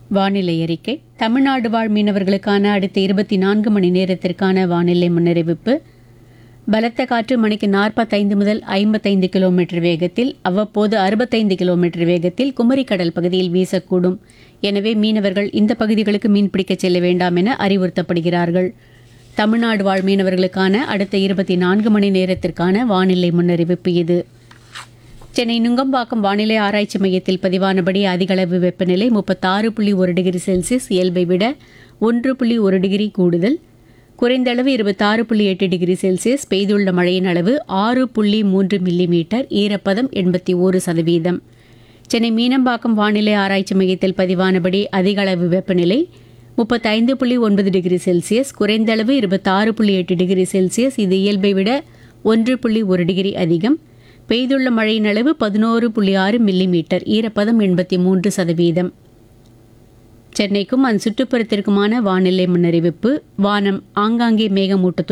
வானிலை அறிக்கை தமிழ்நாடு வாழ் மீனவர்களுக்கான அடுத்த இருபத்தி நான்கு மணி நேரத்திற்கான வானிலை முன்னறிவிப்பு பலத்த காற்று மணிக்கு நாற்பத்தைந்து முதல் ஐம்பத்தைந்து கிலோமீட்டர் வேகத்தில் அவ்வப்போது அறுபத்தைந்து கிலோமீட்டர் வேகத்தில் குமரிக்கடல் பகுதியில் வீசக்கூடும் எனவே மீனவர்கள் இந்த பகுதிகளுக்கு மீன்பிடிக்கச் செல்ல வேண்டாம் என அறிவுறுத்தப்படுகிறார்கள் தமிழ்நாடு வாழ் மீனவர்களுக்கான அடுத்த இருபத்தி நான்கு மணி நேரத்திற்கான வானிலை முன்னறிவிப்பு இது சென்னை நுங்கம்பாக்கம் வானிலை ஆராய்ச்சி மையத்தில் பதிவானபடி அதிகளவு வெப்பநிலை முப்பத்தாறு புள்ளி ஒரு டிகிரி செல்சியஸ் இயல்பை விட ஒன்று புள்ளி ஒரு டிகிரி கூடுதல் குறைந்த அளவு இருபத்தாறு புள்ளி எட்டு டிகிரி செல்சியஸ் பெய்துள்ள மழையின் அளவு ஆறு புள்ளி மூன்று மில்லிமீட்டர் ஈரப்பதம் எண்பத்தி ஒரு சதவீதம் சென்னை மீனம்பாக்கம் வானிலை ஆராய்ச்சி மையத்தில் பதிவானபடி அதிக அளவு வெப்பநிலை முப்பத்தைந்து புள்ளி ஒன்பது டிகிரி செல்சியஸ் குறைந்த அளவு இருபத்தாறு புள்ளி எட்டு டிகிரி செல்சியஸ் இது இயல்பை விட ஒன்று புள்ளி ஒரு டிகிரி அதிகம் பெய்துள்ள மழையின் அளவு பதினோரு புள்ளி ஆறு மில்லிமீட்டர் ஈரப்பதம் எண்பத்தி மூன்று சதவீதம் சென்னைக்கும் அதன் சுற்றுப்புறத்திற்குமான வானிலை முன்னறிவிப்பு வானம் ஆங்காங்கே மேகமூட்டத்துடன்